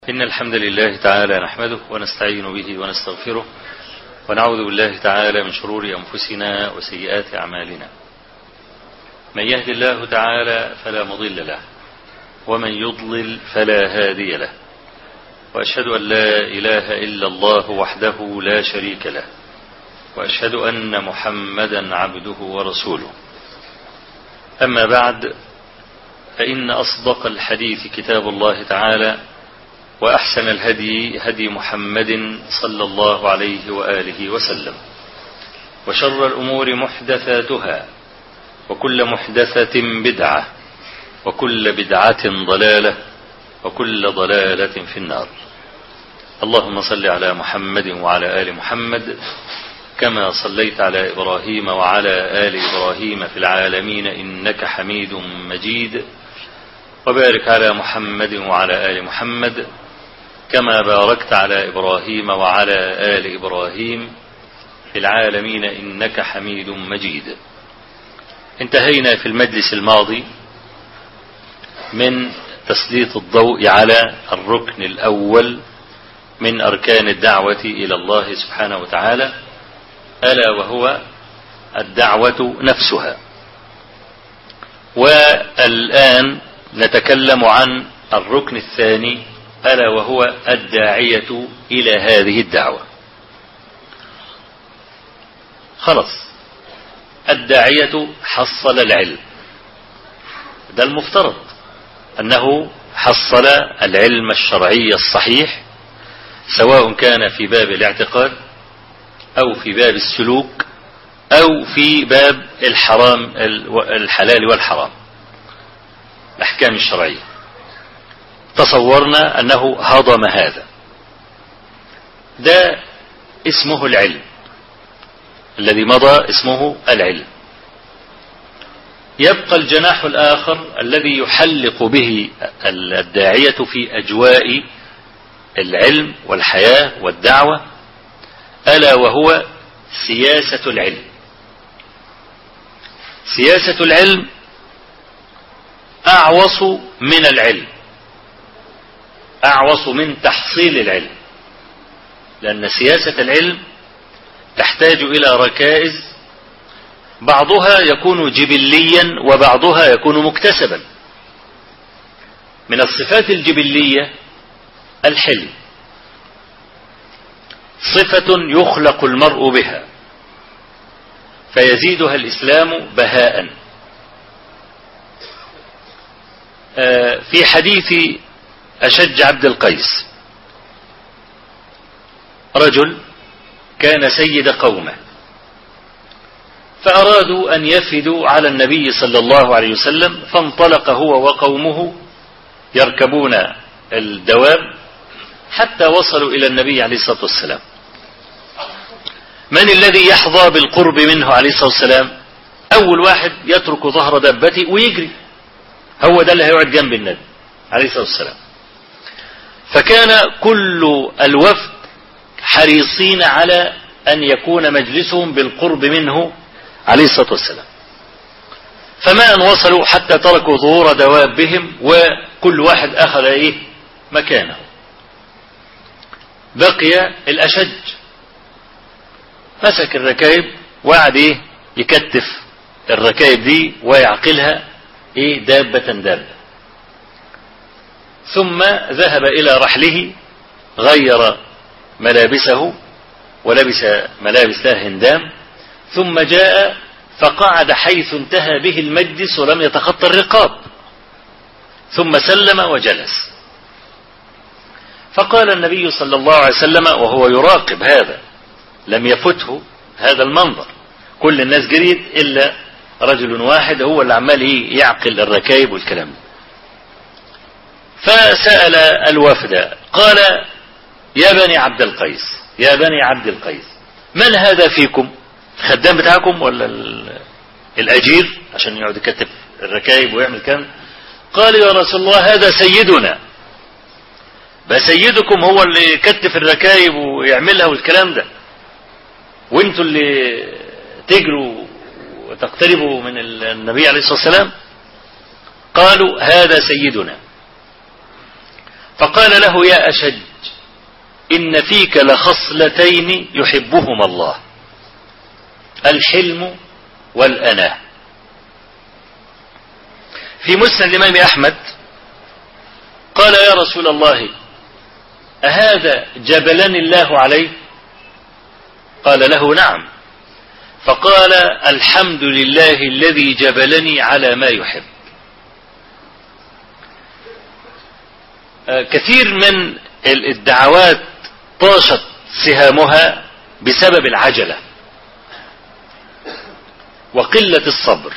إن الحمد لله تعالى نحمده ونستعين به ونستغفره ونعوذ بالله تعالى من شرور أنفسنا وسيئات أعمالنا من يهد الله تعالى فلا مضل له ومن يضلل فلا هادي له وأشهد أن لا إله إلا الله وحده لا شريك له وأشهد أن محمدا عبده ورسوله أما بعد فإن أصدق الحديث كتاب الله تعالى وأحسن الهدي هدي محمد صلى الله عليه وآله وسلم وشر الأمور محدثاتها وكل محدثة بدعة وكل بدعة ضلالة وكل ضلالة في النار اللهم صل على محمد وعلى آل محمد كما صليت على إبراهيم وعلى آل إبراهيم في العالمين إنك حميد مجيد وبارك على محمد وعلى آل محمد كما باركت على إبراهيم وعلى آل إبراهيم في العالمين إنك حميد مجيد انتهينا في المجلس الماضي من تسليط الضوء على الركن الأول من أركان الدعوة إلى الله سبحانه وتعالى ألا وهو الدعوة نفسها والآن نتكلم عن الركن الثاني ألا وهو الداعية إلى هذه الدعوة خلص الداعية حصل العلم ده المفترض أنه حصل العلم الشرعي الصحيح سواء كان في باب الاعتقاد أو في باب السلوك أو في باب الحرام الحلال والحرام الأحكام الشرعية تصورنا أنه هضم هذا ده اسمه العلم الذي مضى اسمه العلم يبقى الجناح الآخر الذي يحلق به الداعية في أجواء العلم والحياة والدعوة ألا وهو سياسة العلم سياسة العلم أعوص من العلم أعوص من تحصيل العلم لأن سياسة العلم تحتاج إلى ركائز بعضها يكون جبليا وبعضها يكون مكتسبا من الصفات الجبلية الحلم صفة يخلق المرء بها فيزيدها الإسلام بهاء في حديث أشج عبد القيس رجل كان سيد قومه فأرادوا أن يفدوا على النبي صلى الله عليه وسلم فانطلق هو وقومه يركبون الدواب حتى وصلوا إلى النبي عليه الصلاة والسلام من الذي يحظى بالقرب منه عليه الصلاة والسلام أول واحد يترك ظهر دابته ويجري هو ده اللي هيقعد جنب النبي عليه الصلاة والسلام فكان كل الوفد حريصين على أن يكون مجلسهم بالقرب منه عليه الصلاة والسلام فما أن وصلوا حتى تركوا ظهور دوابهم وكل واحد أخذ إيه مكانه بقي الأشج مسك الركائب وقعد إيه يكتف الركائب دي ويعقلها إيه دابة دابة ثم ذهب إلى رحله غير ملابسه ولبس ملابس لها هندام ثم جاء فقعد حيث انتهى به المجلس ولم يتخطى الرقاب ثم سلم وجلس فقال النبي صلى الله عليه وسلم وهو يراقب هذا لم يفته هذا المنظر كل الناس جريت إلا رجل واحد هو اللي عمال ايه يعقل الركايب والكلام ده فسأل الوفد قال يا بني عبد القيس يا بني عبد القيس من هذا فيكم الخدام بتاعكم ولا الأجير عشان يقعد يكتب الركايب ويعمل كلام قال يا رسول الله هذا سيدنا بقى سيدكم هو اللي يكتف الركايب ويعملها والكلام ده وانتوا اللي تجروا وتقتربوا من النبي عليه الصلاة والسلام قالوا هذا سيدنا فقال له يا أشج إن فيك لخصلتين يحبهما الله الحلم والأناة في مسند الإمام أحمد قال يا رسول الله أهذا جبلني الله عليه قال له نعم فقال الحمد لله الذي جبلني على ما يحب كثير من الدعوات طاشت سهامها بسبب العجلة وقلة الصبر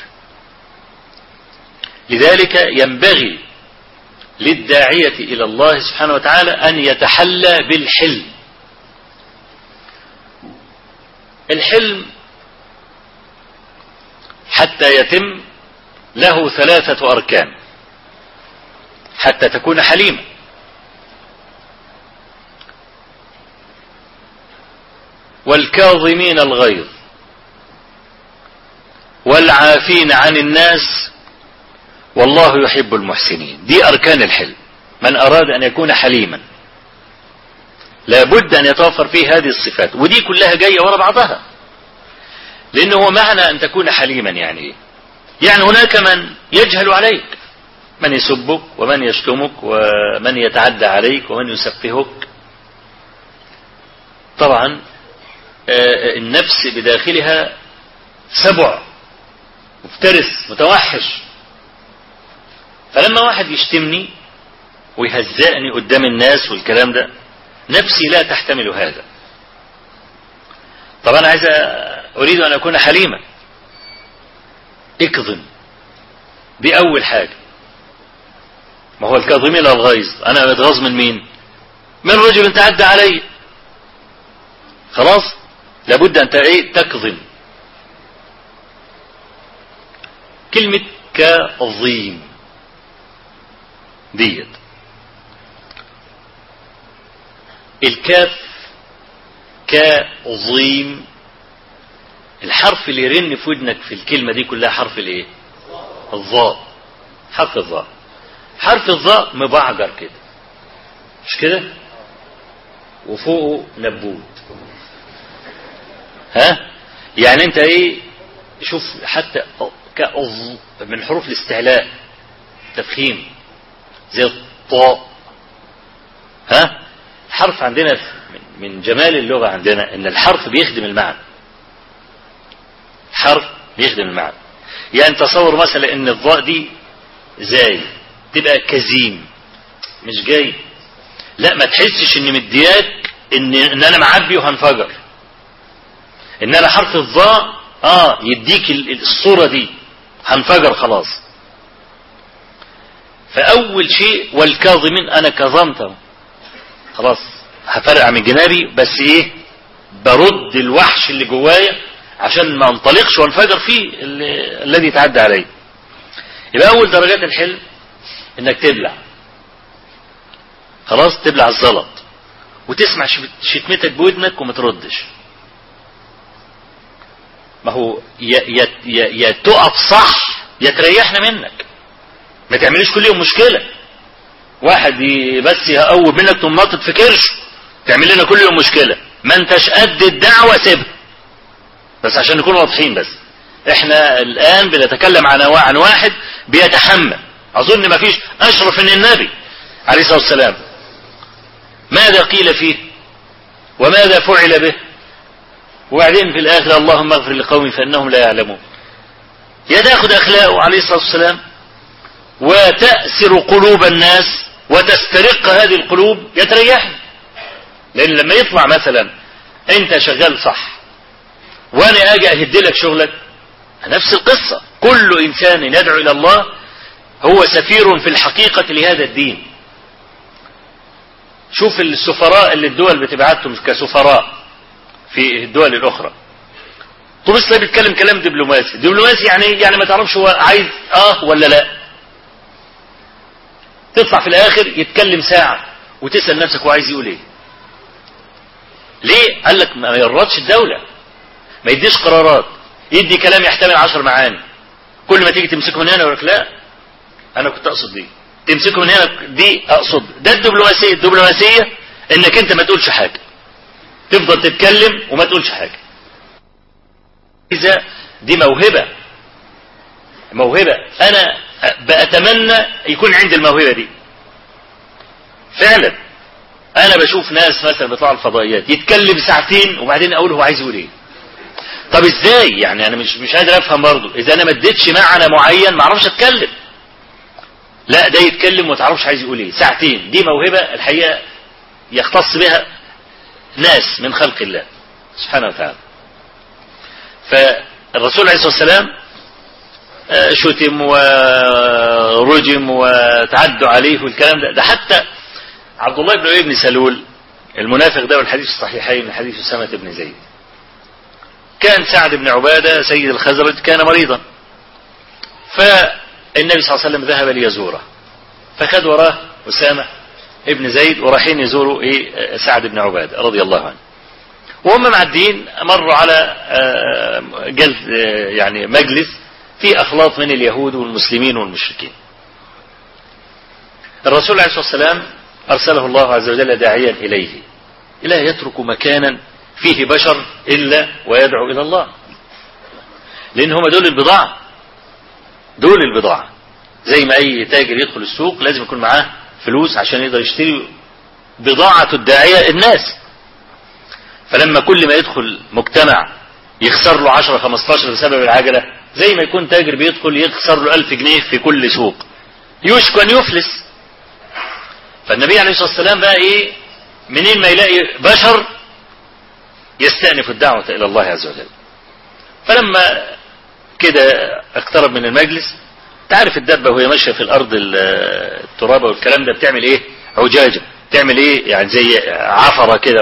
لذلك ينبغي للداعية إلى الله سبحانه وتعالى أن يتحلى بالحلم الحلم حتى يتم له ثلاثة أركان حتى تكون حليما والكاظمين الغيظ والعافين عن الناس والله يحب المحسنين دي أركان الحلم من أراد أن يكون حليما لابد أن يتوفر فيه هذه الصفات ودي كلها جاية ورا بعضها لأنه هو معنى أن تكون حليما يعني إيه؟ يعني هناك من يجهل عليك من يسبك ومن يشتمك ومن يتعدى عليك ومن يسفهك طبعا النفس بداخلها سبع مفترس متوحش فلما واحد يشتمني ويهزئني قدام الناس والكلام ده نفسي لا تحتمل هذا طب انا عايز اريد ان اكون حليما اكظم دي اول حاجة ما هو الكاظمين الغيظ انا بتغاظ من مين من رجل تعدى علي خلاص لابد ان ايه تكظم كلمة كظيم ديت الكاف كظيم الحرف اللي يرن في ودنك في الكلمة دي كلها حرف الايه الظاء حرف الظاء حرف الظاء مبعجر كده مش كده وفوقه نبوت ها يعني انت ايه شوف حتى كأظ من حروف الاستعلاء تفخيم زي الطاء ها الحرف عندنا من جمال اللغة عندنا ان الحرف بيخدم المعنى الحرف بيخدم المعنى يعني تصور مثلا ان الضاء دي زاي تبقى كزيم مش جاي لا ما تحسش ان مدياك ان, إن انا معبي وهنفجر ان انا حرف الضاء اه يديك الصورة دي هنفجر خلاص فاول شيء والكاظمين انا كظمت خلاص هفرقع من جنابي بس ايه برد الوحش اللي جوايا عشان ما انطلقش وانفجر فيه الذي يتعدى علي يبقى اول درجات الحلم انك تبلع خلاص تبلع الزلط وتسمع شتمتك بودنك وما تردش ما هو يا, يا, يا, يا تقف صح يا تريحنا منك ما تعمليش كل يوم مشكلة واحد بس يقوب منك تقوم ناطط في كرش تعمل لنا كل يوم مشكلة ما انتش قد الدعوة سيبها بس عشان نكون واضحين بس احنا الان بنتكلم عن عن واحد بيتحمل اظن ما فيش اشرف من النبي عليه الصلاة والسلام ماذا قيل فيه وماذا فعل به وبعدين في الاخر اللهم اغفر لقومي فانهم لا يعلمون يا تاخد اخلاقه عليه الصلاة والسلام وتأسر قلوب الناس وتسترق هذه القلوب يتريحني لان لما يطلع مثلا انت شغال صح وانا اجي اهد لك شغلك نفس القصة كل انسان يدعو الى الله هو سفير في الحقيقة لهذا الدين شوف السفراء اللي الدول بتبعتهم كسفراء في الدول الاخرى طب اسلام بيتكلم كلام دبلوماسي دبلوماسي يعني يعني ما تعرفش هو عايز اه ولا لا تطلع في الاخر يتكلم ساعة وتسأل نفسك هو عايز يقول ايه ليه قال لك ما يرضش الدولة ما يديش قرارات يدي كلام يحتمل عشر معاني كل ما تيجي تمسكه من هنا يقول لك لا انا كنت اقصد دي تمسكه من هنا دي اقصد ده الدبلوماسيه الدبلوماسيه انك انت ما تقولش حاجه تفضل تتكلم وما تقولش حاجه اذا دي موهبه موهبه انا بأتمنى يكون عندي الموهبه دي فعلا انا بشوف ناس مثلا بيطلعوا الفضائيات يتكلم ساعتين وبعدين اقول هو عايز يقول ايه طب ازاي يعني انا مش مش قادر افهم برضه اذا انا ما اديتش معنى معين ما اعرفش اتكلم لا ده يتكلم وما تعرفش عايز يقول ايه ساعتين دي موهبه الحقيقه يختص بها ناس من خلق الله سبحانه وتعالى فالرسول عليه الصلاه والسلام شتم ورجم وتعدوا عليه والكلام ده ده حتى عبد الله بن ابي بن سلول المنافق ده والحديث الصحيحين حديث أسامة بن زيد كان سعد بن عبادة سيد الخزرج كان مريضا فالنبي صلى الله عليه وسلم ذهب ليزوره فخد وراه أسامة ابن زيد ورايحين يزوروا ايه سعد بن عبادة رضي الله عنه وهم معديين مروا على جلد يعني مجلس في أخلاط من اليهود والمسلمين والمشركين الرسول عليه الصلاة والسلام أرسله الله عز وجل داعيا إليه لا يترك مكانا فيه بشر إلا ويدعو إلى الله لأن هم دول البضاعة دول البضاعة زي ما أي تاجر يدخل السوق لازم يكون معاه فلوس عشان يقدر يشتري بضاعة الداعية الناس فلما كل ما يدخل مجتمع يخسر له 10 15 بسبب العجلة زي ما يكون تاجر بيدخل يخسر له 1000 جنيه في كل سوق يشكو أن يفلس فالنبي عليه الصلاة والسلام بقى ايه منين ما يلاقي بشر يستأنف الدعوة إلى الله عز وجل فلما كده اقترب من المجلس تعرف الدبة وهي ماشية في الأرض الترابة والكلام ده بتعمل ايه عجاجة تعمل ايه يعني زي عفرة كده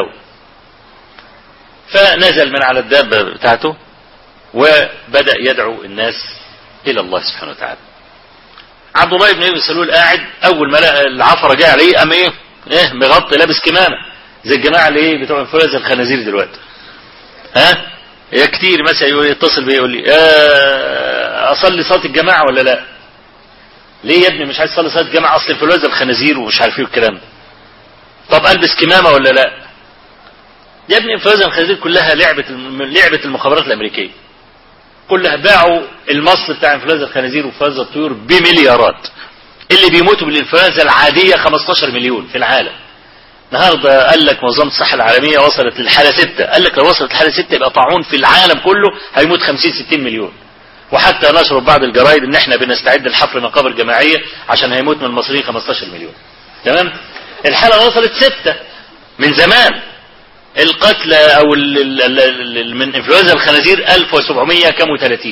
فنزل من على الدابة بتاعته وبدأ يدعو الناس إلى الله سبحانه وتعالى عبد الله بن ابي سلول قاعد اول ما لقى العفره جايه عليه قام ايه ايه مغطي لابس كمامه زي الجماعه اللي ايه بتوع انفلونزا الخنازير دلوقتي ها يا كتير مثلا يقول يتصل بيا يقول لي آه اصلي صلاه الجماعه ولا لا ليه يا ابني مش عايز تصلي صلاه الجماعه اصل انفلونزا الخنازير ومش عارف ايه والكلام ده طب البس كمامه ولا لا يا ابني انفلونزا الخنازير كلها لعبه لعبه المخابرات الامريكيه كلها باعوا المصل بتاع انفلونزا الخنازير وانفلونزا الطيور بمليارات اللي بيموتوا بالانفلونزا العادية 15 مليون في العالم النهارده قال لك منظمة الصحة العالمية وصلت للحالة 6 قال لك لو وصلت الحالة 6 يبقى طاعون في العالم كله هيموت 50 60 مليون وحتى نشروا في بعض الجرايد ان احنا بنستعد لحفر مقابر جماعية عشان هيموت من المصريين 15 مليون تمام الحالة وصلت 6 من زمان القتلى او ال ال ال من انفلونزا الخنازير 1700 كم و30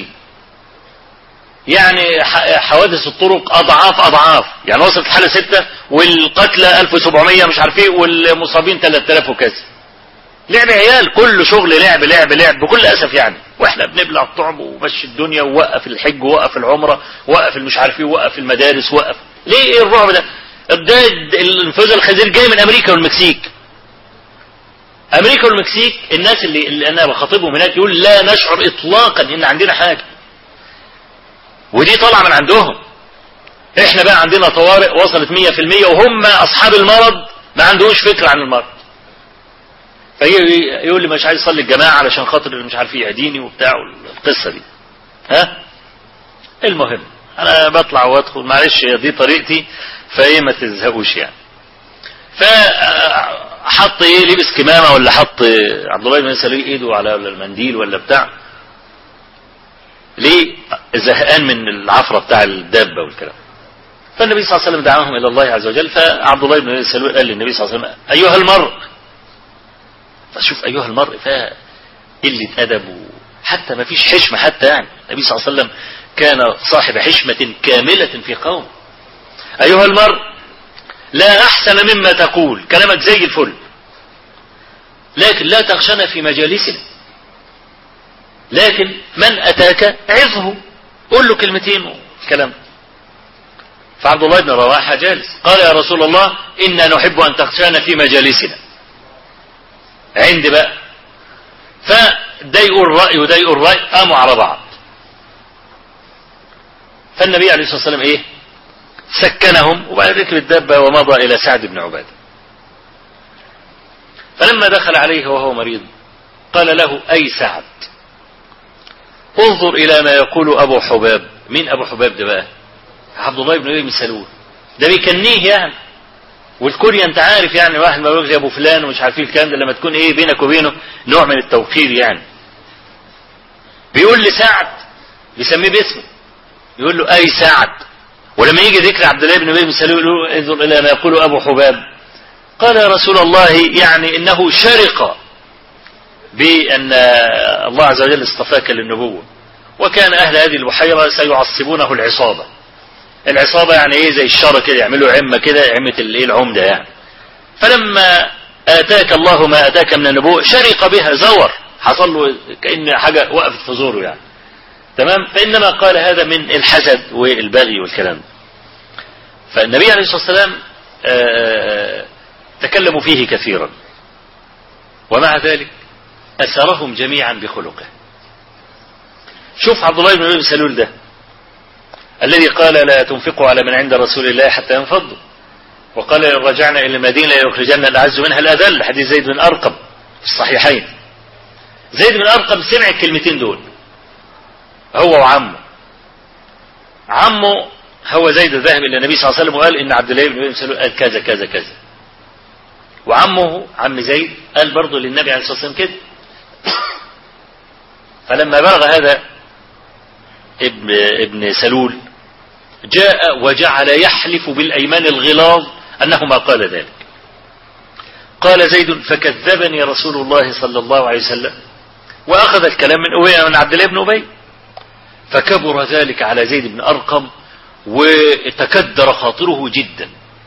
يعني حوادث الطرق اضعاف اضعاف يعني وصلت الحاله 6 والقتلى 1700 مش عارف ايه والمصابين 3000 وكذا لعب عيال كله شغل لعب لعب لعب بكل اسف يعني واحنا بنبلع الطعم ومشي الدنيا ووقف الحج ووقف العمره ووقف المش عارف ايه ووقف المدارس ووقف ليه ايه الرعب ده؟ ده الانفلونزا الخنازير جاي من امريكا والمكسيك امريكا والمكسيك الناس اللي, اللي انا بخاطبهم هناك يقول لا نشعر اطلاقا ان عندنا حاجه ودي طالعه من عندهم احنا بقى عندنا طوارئ وصلت 100% وهم اصحاب المرض ما عندهوش فكره عن المرض فيقول لي مش عايز اصلي الجماعه علشان خاطر مش عارف يعديني وبتاع القصه دي ها المهم انا بطلع وادخل معلش دي طريقتي فايه ما تزهقوش يعني ف حط ايه لبس كمامه ولا حط عبد الله بن سلول ايده على المنديل ولا بتاع ليه زهقان من العفره بتاع الدابه والكلام فالنبي صلى الله عليه وسلم دعاهم الى الله عز وجل فعبد الله بن سلول قال للنبي صلى الله عليه وسلم ايها المرء فشوف ايها المرء فيها قله ادب حتى ما فيش حشمه حتى يعني النبي صلى الله عليه وسلم كان صاحب حشمه كامله في قوم ايها المرء لا أحسن مما تقول كلامك زي الفل لكن لا تخشنا في مجالسنا لكن من أتاك عظه قول له كلمتين كلام فعبد الله بن رواحة جالس قال يا رسول الله إنا نحب أن تخشانا في مجالسنا عندي بقى فده يقول رأي وده يقول رأي قاموا على بعض فالنبي عليه الصلاة والسلام إيه سكنهم وبعد ركب الدابة ومضى إلى سعد بن عبادة فلما دخل عليه وهو مريض قال له أي سعد انظر إلى ما يقول أبو حباب مين أبو حباب ده بقى عبد الله بن أبي سلول ده بيكنيه يعني والكوريا انت عارف يعني واحد ما يقول ابو فلان ومش عارفين الكلام ده لما تكون ايه بينك وبينه نوع من التوقير يعني بيقول لسعد بيسميه باسمه يقول له اي سعد ولما يجي ذكر عبد الله بن ابي بن سلول يقول له انظر الى ما يقول ابو حباب قال يا رسول الله يعني انه شرق بان الله عز وجل اصطفاك للنبوه وكان اهل هذه البحيره سيعصبونه العصابه العصابة يعني ايه زي الشر كده يعملوا عمة كده عمة الايه العمدة يعني فلما آتاك الله ما آتاك من النبوة شرق بها زور حصل له كأن حاجة وقفت في زوره يعني تمام فإنما قال هذا من الحسد والبغي والكلام فالنبي عليه الصلاة والسلام تكلموا فيه كثيرا ومع ذلك أثرهم جميعا بخلقه شوف عبد الله بن ابي سلول ده الذي قال لا تنفقوا على من عند رسول الله حتى ينفضوا وقال إن رجعنا إلى المدينة يخرجن الأعز منها الأذل حديث زيد بن أرقم في الصحيحين زيد بن أرقم سمع الكلمتين دول هو وعمه عمه هو زيد ذهب إلى النبي صلى الله عليه وسلم وقال إن عبد الله بن أبي سلول قال كذا كذا كذا وعمه عم زيد قال برضه للنبي عليه الصلاة والسلام كده فلما بلغ هذا ابن ابن سلول جاء وجعل يحلف بالأيمان الغلاظ أنه ما قال ذلك قال زيد فكذبني رسول الله صلى الله عليه وسلم وأخذ الكلام من أبي من عبد الله بن أبي فكبر ذلك على زيد بن أرقم وتكدر خاطره جدا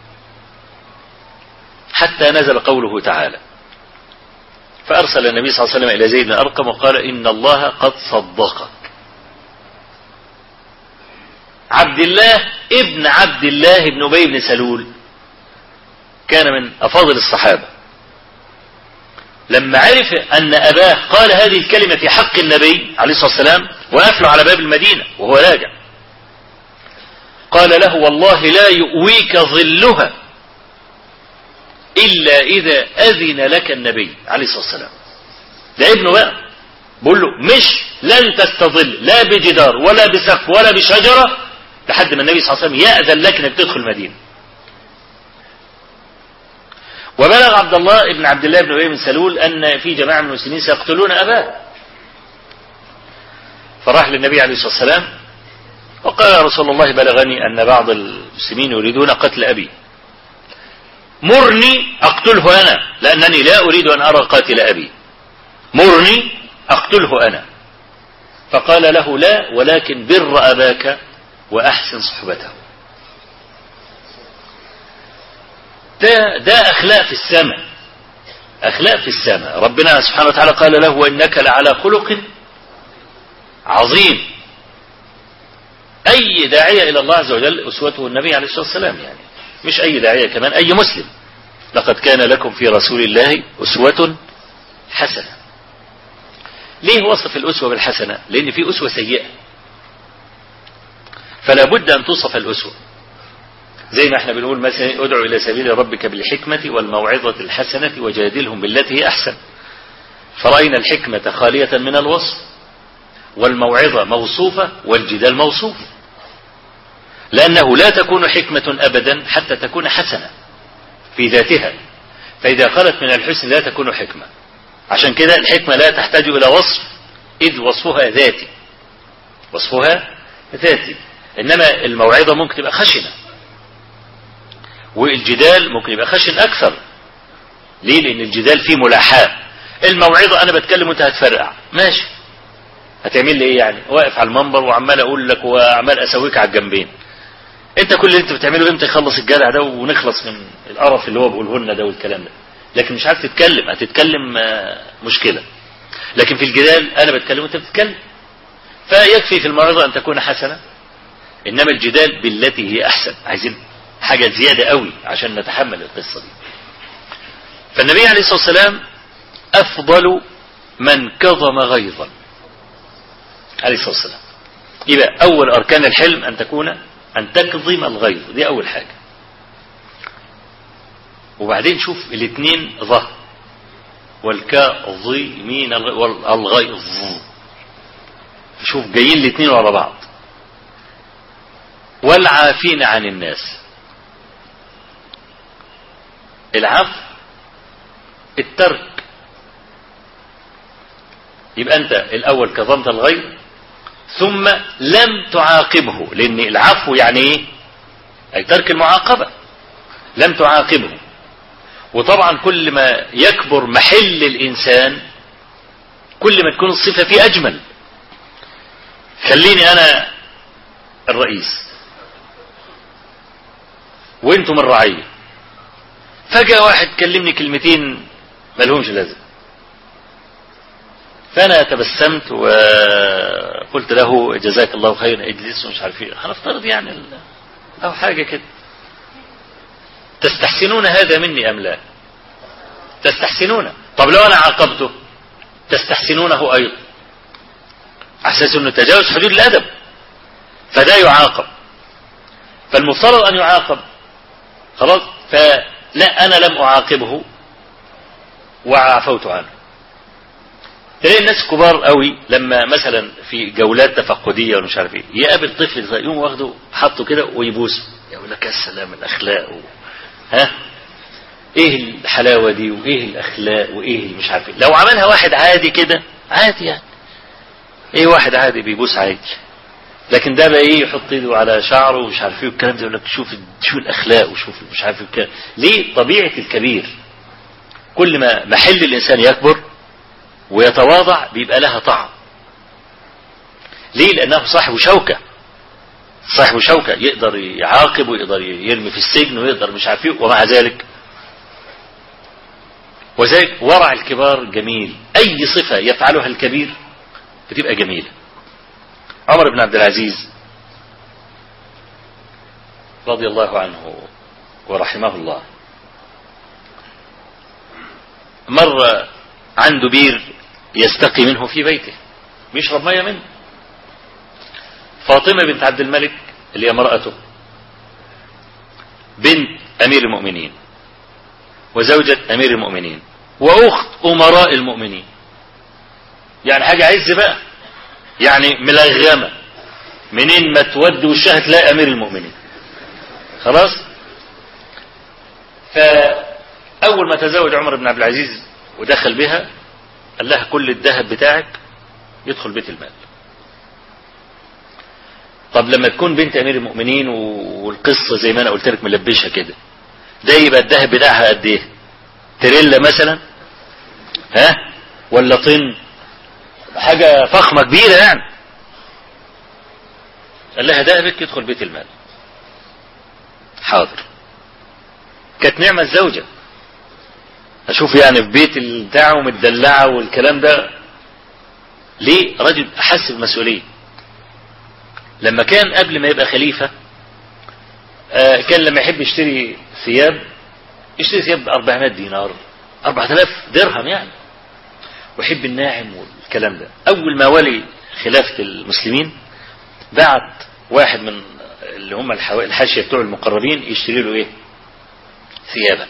حتى نزل قوله تعالى فأرسل النبي صلى الله عليه وسلم إلى زيد بن أرقم وقال إن الله قد صدقك عبد الله ابن عبد الله بن أبي بن سلول كان من أفاضل الصحابة لما عرف أن أباه قال هذه الكلمة في حق النبي عليه الصلاة والسلام وقفله على باب المدينة وهو راجع قال له والله لا يؤويك ظلها إلا إذا أذن لك النبي عليه الصلاة والسلام ده ابنه بقى بقول له مش لن تستظل لا بجدار ولا بسقف ولا بشجرة لحد ما النبي صلى الله عليه وسلم يأذن لك انك تدخل المدينة وبلغ عبد الله ابن عبد الله بن ابي بن سلول ان في جماعه من المسلمين سيقتلون اباه فراح للنبي عليه الصلاه والسلام وقال يا رسول الله بلغني ان بعض المسلمين يريدون قتل ابي مرني اقتله انا لانني لا اريد ان ارى قاتل ابي مرني اقتله انا فقال له لا ولكن بر اباك واحسن صحبته ده, ده أخلاق في السماء أخلاق في السماء ربنا سبحانه وتعالى قال له وإنك لعلى خلق عظيم أي داعية إلى الله عز وجل أسوته النبي عليه الصلاة والسلام يعني مش أي داعية كمان أي مسلم لقد كان لكم في رسول الله أسوة حسنة ليه وصف الأسوة بالحسنة لأن في أسوة سيئة فلا بد أن توصف الأسوة زي ما احنا بنقول مثلا ادعو الى سبيل ربك بالحكمة والموعظة الحسنة وجادلهم بالتي هي احسن فرأينا الحكمة خالية من الوصف والموعظة موصوفة والجدال موصوف لأنه لا تكون حكمة أبدا حتى تكون حسنة في ذاتها فإذا خلت من الحسن لا تكون حكمة عشان كده الحكمة لا تحتاج إلى وصف إذ وصفها ذاتي وصفها ذاتي إنما الموعظة ممكن تبقى خشنة والجدال ممكن يبقى خشن اكثر ليه لان الجدال فيه ملاحاة الموعظة انا بتكلم وانت هتفرقع ماشي هتعمل لي ايه يعني واقف على المنبر وعمال اقول لك وعمال اسويك على الجنبين انت كل اللي انت بتعمله امتى يخلص الجدع ده ونخلص من القرف اللي هو بيقوله لنا ده والكلام ده لكن مش عارف تتكلم هتتكلم مشكلة لكن في الجدال انا بتكلم وانت بتتكلم فيكفي في الموعظة ان تكون حسنة انما الجدال بالتي هي احسن عايزين حاجة زيادة قوي عشان نتحمل القصة دي فالنبي عليه الصلاة والسلام أفضل من كظم غيظا عليه الصلاة والسلام يبقى أول أركان الحلم أن تكون أن تكظم الغيظ دي أول حاجة وبعدين شوف الاثنين ظه والكاظمين الغيظ شوف جايين الاثنين ورا بعض والعافين عن الناس العفو الترك يبقى انت الاول كظمت الغيظ ثم لم تعاقبه لان العفو يعني ايه اي ترك المعاقبة لم تعاقبه وطبعا كل ما يكبر محل الانسان كل ما تكون الصفة فيه اجمل خليني انا الرئيس وانتم الرعية فجأة واحد كلمني كلمتين ملهمش لازم فأنا تبسمت وقلت له جزاك الله خيرا اجلس ومش عارف ايه هنفترض يعني أو حاجة كده تستحسنون هذا مني أم لا تستحسنون طب لو أنا عاقبته تستحسنونه أيضا أحساس أنه تجاوز حدود الأدب فده يعاقب فالمفترض أن يعاقب خلاص فلا أنا لم أعاقبه وعفوت عنه تلاقي الناس كبار قوي لما مثلا في جولات تفقدية ولا مش عارف ايه يقابل طفل يقوم واخده حطه كده ويبوسه يقول لك يا سلام الاخلاق و... ها ايه الحلاوة دي وايه الاخلاق وايه مش عارف ايه لو عملها واحد عادي كده عادي يعني ايه واحد عادي بيبوس عادي لكن ده بقى ايه يحط ايده على شعره ومش عارف ايه والكلام ده يقول لك شوف شوف الاخلاق وشوف مش عارف ايه ليه طبيعة الكبير كل ما محل الانسان يكبر ويتواضع بيبقى لها طعم ليه لانه صاحب شوكة صاحب شوكة يقدر يعاقب ويقدر يرمي في السجن ويقدر مش عارف ايه ومع ذلك وذلك ورع الكبار جميل اي صفة يفعلها الكبير بتبقى جميلة عمر بن عبد العزيز رضي الله عنه ورحمه الله مر عنده بير يستقي منه في بيته بيشرب ميه منه فاطمة بنت عبد الملك اللي هي امرأته بنت أمير المؤمنين وزوجة أمير المؤمنين وأخت أمراء المؤمنين يعني حاجة عز بقى يعني ملغمة منين ما تود وشها تلاقي أمير المؤمنين خلاص فأول ما تزوج عمر بن عبد العزيز ودخل بها قال لها كل الذهب بتاعك يدخل بيت المال طب لما تكون بنت امير المؤمنين والقصة زي ما انا قلت لك ملبشها كده ده يبقى الذهب بتاعها قد ايه تريلا مثلا ها ولا طن حاجة فخمة كبيرة يعني قال لها ذهبك يدخل بيت المال حاضر كانت نعمة الزوجة اشوف يعني في بيت بتاعه متدلعه والكلام ده ليه رجل احس بالمسؤوليه لما كان قبل ما يبقى خليفه آه كان لما يحب يشتري ثياب يشتري ثياب ب 400 دينار 4000 درهم يعني ويحب الناعم والكلام ده اول ما ولي خلافه المسلمين بعت واحد من اللي هم الحاشيه بتوع المقربين يشتري له ايه ثيابا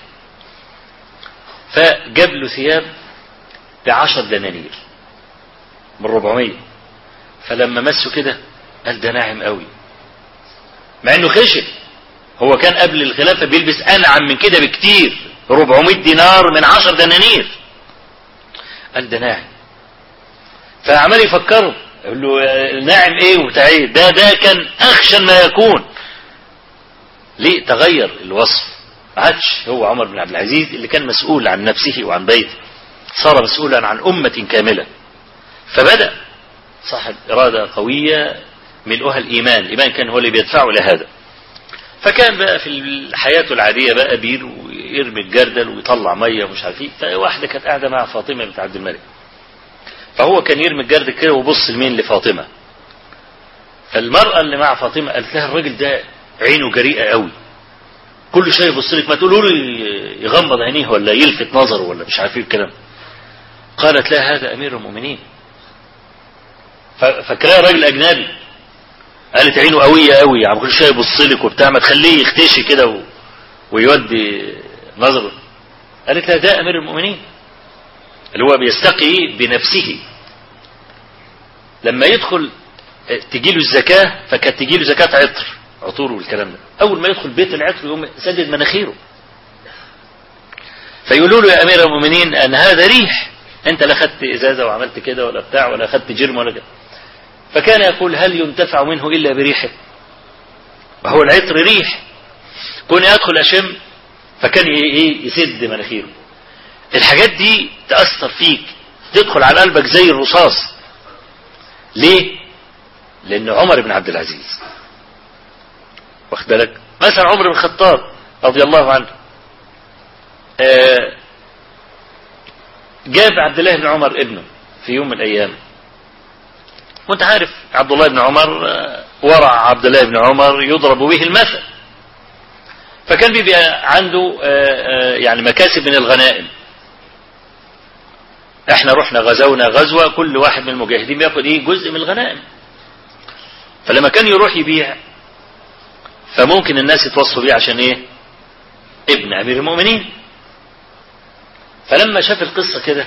فجاب له ثياب بعشر دنانير من 400 فلما مسه كده قال ده ناعم قوي مع انه خشن هو كان قبل الخلافة بيلبس انعم من كده بكتير 400 دينار من 10 دنانير قال ده ناعم فعمال يفكره يقول له ناعم ايه وبتاع ايه ده ده كان اخشن ما يكون ليه تغير الوصف ما عادش هو عمر بن عبد العزيز اللي كان مسؤول عن نفسه وعن بيته صار مسؤولا عن أمة كاملة فبدأ صاحب إرادة قوية ملؤها الإيمان الإيمان كان هو اللي بيدفعه لهذا فكان بقى في حياته العادية بقى بير ويرمي الجردل ويطلع مية ومش عارف ايه فواحدة كانت قاعدة مع فاطمة بنت عبد الملك فهو كان يرمي الجردل كده وبص لمين لفاطمة فالمرأة اللي مع فاطمة قالت لها الراجل ده عينه جريئة قوي كل شويه يبص لك ما تقولوا له يغمض عينيه ولا يلفت نظره ولا مش عارف ايه الكلام قالت لا هذا امير المؤمنين فاكراه راجل اجنبي قالت عينه قوية قوي عم كل شوية يبص لك وبتاع ما تخليه يختشي كده و... ويودي نظره قالت لا ده أمير المؤمنين اللي هو بيستقي بنفسه لما يدخل تجيله الزكاة فكانت تجيله زكاة عطر عطور والكلام ده أول ما يدخل بيت العطر يقوم سدد مناخيره فيقولوا له يا أمير المؤمنين أن هذا ريح أنت لا خدت إزازة وعملت كده ولا بتاع ولا خدت جرم ولا كده فكان يقول هل ينتفع منه إلا بريحه وهو العطر ريح كون يدخل أشم فكان إيه يسد مناخيره الحاجات دي تأثر فيك تدخل على قلبك زي الرصاص ليه لأن عمر بن عبد العزيز واخد بالك مثلا عمر بن الخطاب رضي الله عنه آه جاب عبد الله بن عمر ابنه في يوم من الأيام وانت عارف عبد الله بن عمر ورع عبد الله بن عمر يضرب به المثل فكان بيبقى عنده يعني مكاسب من الغنائم احنا رحنا غزونا غزوة كل واحد من المجاهدين بياخد ايه جزء من الغنائم فلما كان يروح يبيع فممكن الناس يتوصوا بيه عشان ايه ابن امير المؤمنين فلما شاف القصة كده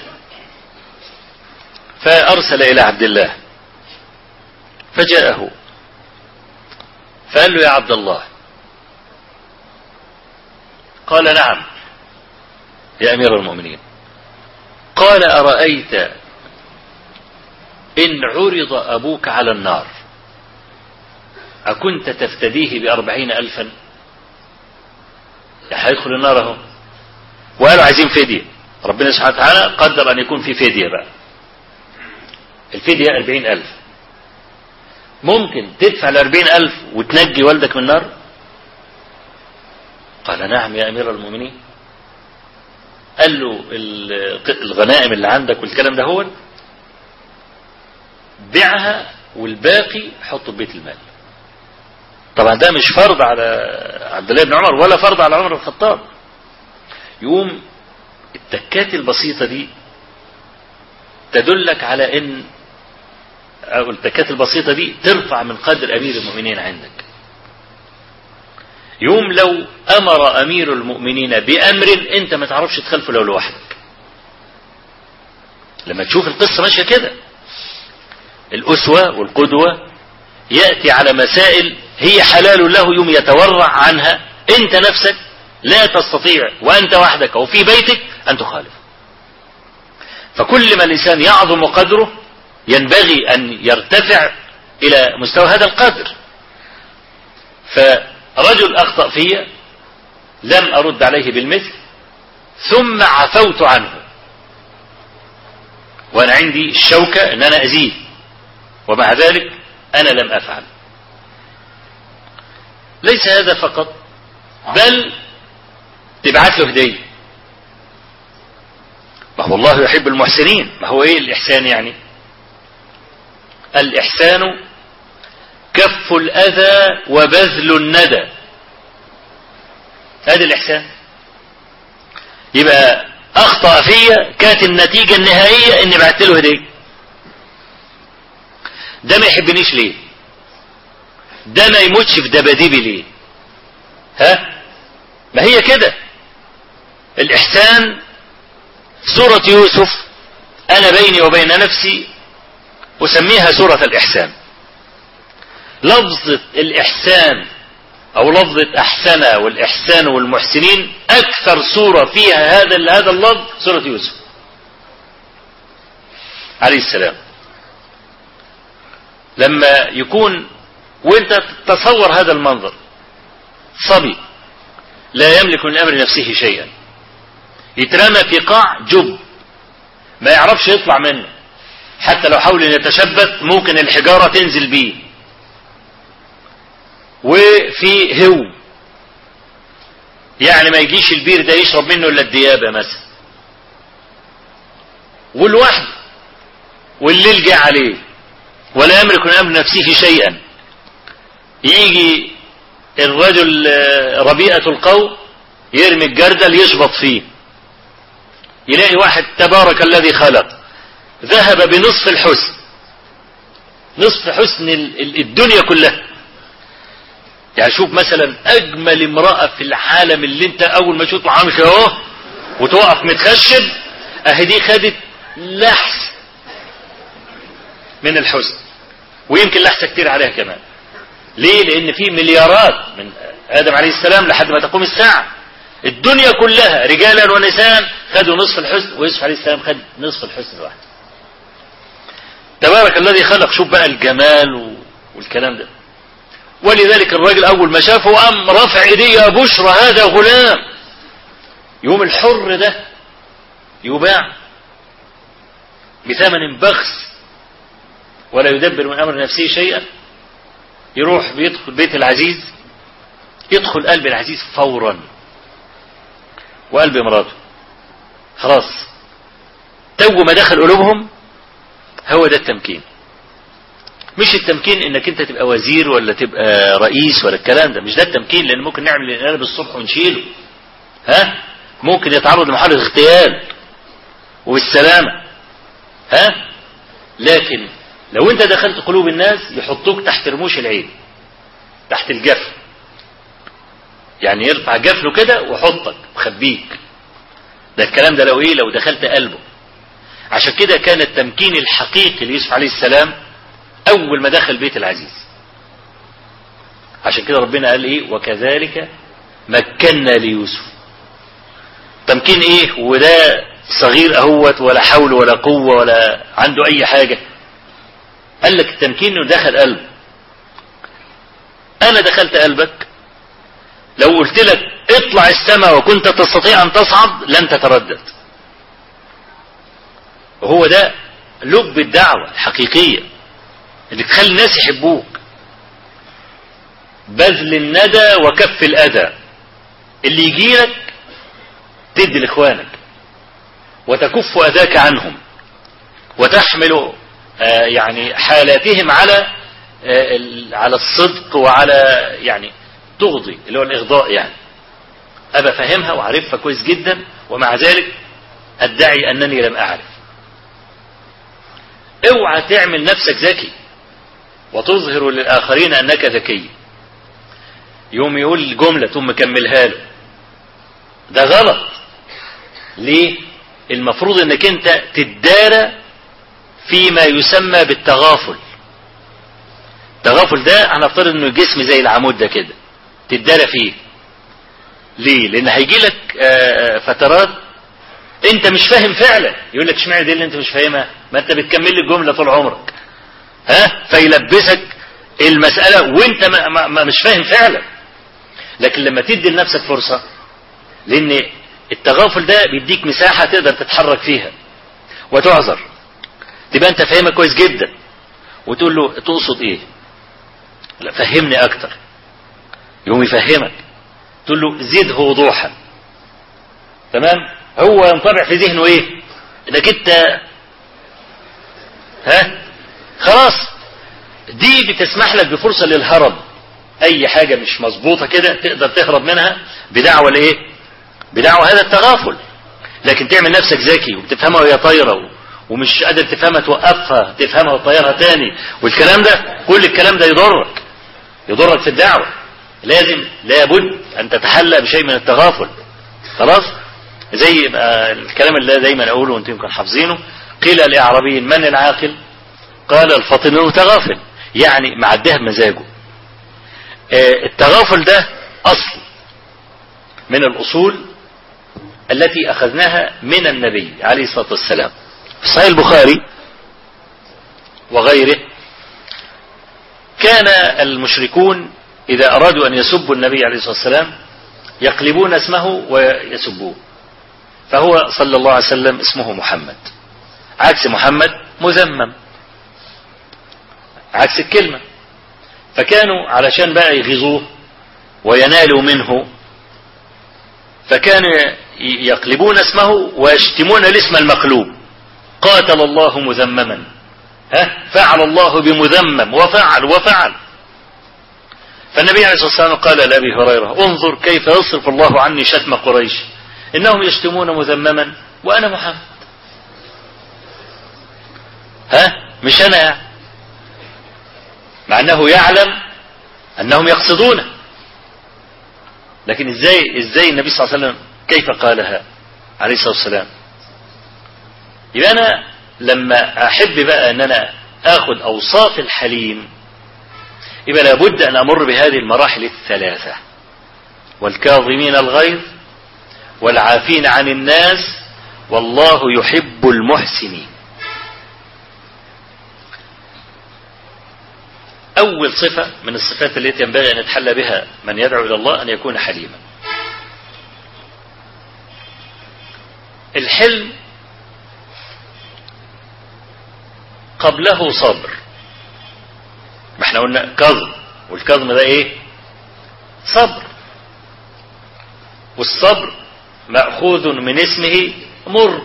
فارسل الى عبد الله فجاءه فقال له يا عبد الله قال نعم يا أمير المؤمنين قال أرأيت إن عرض أبوك على النار أكنت تفتديه بأربعين ألفا هيدخل النار اهو وقالوا عايزين فدية ربنا سبحانه وتعالى قدر أن يكون في فدية بقى الفدية أربعين ألف ممكن تدفع الأربعين ألف وتنجي والدك من النار قال نعم يا أمير المؤمنين قال له الغنائم اللي عندك والكلام ده هو بيعها والباقي حطه في بيت المال طبعا ده مش فرض على عبد الله بن عمر ولا فرض على عمر بن الخطاب يقوم التكات البسيطة دي تدلك على ان أو التكات البسيطة دي ترفع من قدر أمير المؤمنين عندك يوم لو أمر أمير المؤمنين بأمر أنت ما تعرفش تخلفه لو لوحدك لما تشوف القصة ماشية كده الأسوة والقدوة يأتي على مسائل هي حلال له يوم يتورع عنها أنت نفسك لا تستطيع وأنت وحدك أو في بيتك أن تخالف فكل ما الإنسان يعظم قدره ينبغي أن يرتفع إلى مستوى هذا القدر فرجل أخطأ في لم أرد عليه بالمثل ثم عفوت عنه وأنا عندي الشوكة أن أنا أزيد ومع ذلك أنا لم أفعل ليس هذا فقط بل تبعت له هدية ما هو الله يحب المحسنين ما هو ايه الإحسان يعني الإحسان كف الأذى وبذل الندى هذا الإحسان يبقى أخطأ فيا كانت النتيجة النهائية إني بعت له هدية ده ما يحبنيش ليه ده ما يموتش في دباديبي ليه ها ما هي كده الإحسان سورة يوسف أنا بيني وبين نفسي أسميها سورة الإحسان لفظة الإحسان أو لفظة أحسن والإحسان والمحسنين أكثر سورة فيها هذا هذا اللفظ سورة يوسف عليه السلام لما يكون وانت تصور هذا المنظر صبي لا يملك من أمر نفسه شيئا يترمى في قاع جب ما يعرفش يطلع منه حتى لو حاول ان يتشبث ممكن الحجارة تنزل بيه وفي هو يعني ما يجيش البير ده يشرب منه الا الديابة مثلا والوحد والليل جه عليه ولا يملك من امر نفسه شيئا يجي الرجل ربيئة القوم يرمي الجردل يشبط فيه يلاقي واحد تبارك الذي خلق ذهب بنصف الحسن نصف حسن الدنيا كلها يعني شوف مثلا اجمل امرأة في العالم اللي انت اول ما تشوف عامش اهو وتقف متخشب اهي دي خدت لحس من الحزن ويمكن لحسة كتير عليها كمان ليه لان في مليارات من ادم عليه السلام لحد ما تقوم الساعة الدنيا كلها رجالا ونساء خدوا نصف الحزن ويوسف عليه السلام خد نصف الحزن لوحده تبارك الذي خلق شوف بقى الجمال والكلام ده ولذلك الراجل اول ما شافه قام رفع ايديه يا بشرى هذا غلام يوم الحر ده يباع بثمن بخس ولا يدبر من امر نفسه شيئا يروح بيدخل بيت العزيز يدخل قلب العزيز فورا وقلب مراته خلاص تو ما دخل قلوبهم هو ده التمكين مش التمكين انك انت تبقى وزير ولا تبقى رئيس ولا الكلام ده مش ده التمكين لان ممكن نعمل الانقلاب الصبح ونشيله ها ممكن يتعرض لمحاولة اغتيال وبالسلامة ها لكن لو انت دخلت قلوب الناس يحطوك تحت رموش العين تحت الجفن يعني يرفع جفنه كده ويحطك مخبيك ده الكلام ده لو ايه لو دخلت قلبه عشان كده كان التمكين الحقيقي ليوسف عليه السلام اول ما دخل بيت العزيز عشان كده ربنا قال ايه وكذلك مكنا ليوسف تمكين ايه وده صغير اهوت ولا حول ولا قوة ولا عنده اي حاجة قال لك التمكين انه دخل قلب انا دخلت قلبك لو قلت لك اطلع السماء وكنت تستطيع ان تصعد لن تتردد وهو ده لب الدعوة الحقيقية اللي تخلي الناس يحبوك بذل الندى وكف الأذى اللي يجيلك تدي لإخوانك وتكف أذاك عنهم وتحمل آه يعني حالاتهم على آه على الصدق وعلى يعني تغضي اللي هو الإغضاء يعني أبا فهمها وعارفها كويس جدا ومع ذلك أدعي أنني لم أعرف اوعى تعمل نفسك ذكي وتظهر للآخرين أنك ذكي يوم يقول جملة ثم كملها له ده غلط ليه المفروض انك انت تدارى فيما يسمى بالتغافل التغافل ده هنفترض انه جسم زي العمود ده كده تدارى فيه ليه لان هيجي لك فترات انت مش فاهم فعلا يقول لك اشمعنى دي اللي انت مش فاهمها ما انت بتكمل لي الجمله طول عمرك ها فيلبسك المساله وانت ما ما ما مش فاهم فعلا لكن لما تدي لنفسك فرصه لان التغافل ده بيديك مساحه تقدر تتحرك فيها وتعذر تبقى انت فاهمها كويس جدا وتقول له تقصد ايه لا فهمني اكتر يقوم يفهمك تقول له زده وضوحا تمام هو ينطبع في ذهنه ايه انك انت ها خلاص دي بتسمح لك بفرصة للهرب اي حاجة مش مظبوطة كده تقدر تهرب منها بدعوة لايه بدعوة هذا التغافل لكن تعمل نفسك ذكي وبتفهمها وهي طايرة ومش قادر تفهمها توقفها تفهمها وتطيرها تاني والكلام ده كل الكلام ده يضرك يضرك في الدعوة لازم لابد ان تتحلى بشيء من التغافل خلاص زي الكلام اللي دايما اقوله وانتم يمكن حافظينه قيل لاعرابي من العاقل قال الفطن المتغافل يعني معدها بمزاجه التغافل ده اصل من الاصول التي اخذناها من النبي عليه الصلاه والسلام في صحيح البخاري وغيره كان المشركون اذا ارادوا ان يسبوا النبي عليه الصلاه والسلام يقلبون اسمه ويسبوه فهو صلى الله عليه وسلم اسمه محمد عكس محمد مذمم عكس الكلمة فكانوا علشان بقى يغيظوه وينالوا منه فكانوا يقلبون اسمه ويشتمون الاسم المقلوب قاتل الله مذمما ها فعل الله بمذمم وفعل وفعل فالنبي عليه الصلاة والسلام قال لأبي هريرة انظر كيف يصرف الله عني شتم قريش إنهم يشتمون مذمما وأنا محمد ها مش أنا يعني مع أنه يعلم أنهم يقصدونه لكن ازاي ازاي النبي صلى الله عليه وسلم كيف قالها عليه الصلاه والسلام يبقى انا لما احب بقى ان انا اخذ اوصاف الحليم يبقى لابد ان امر بهذه المراحل الثلاثه والكاظمين الغيظ والعافين عن الناس والله يحب المحسنين أول صفة من الصفات التي ينبغي أن يتحلى بها من يدعو إلى الله أن يكون حليما الحلم قبله صبر ما احنا قلنا كظم والكظم ده ايه صبر والصبر مأخوذ من اسمه مر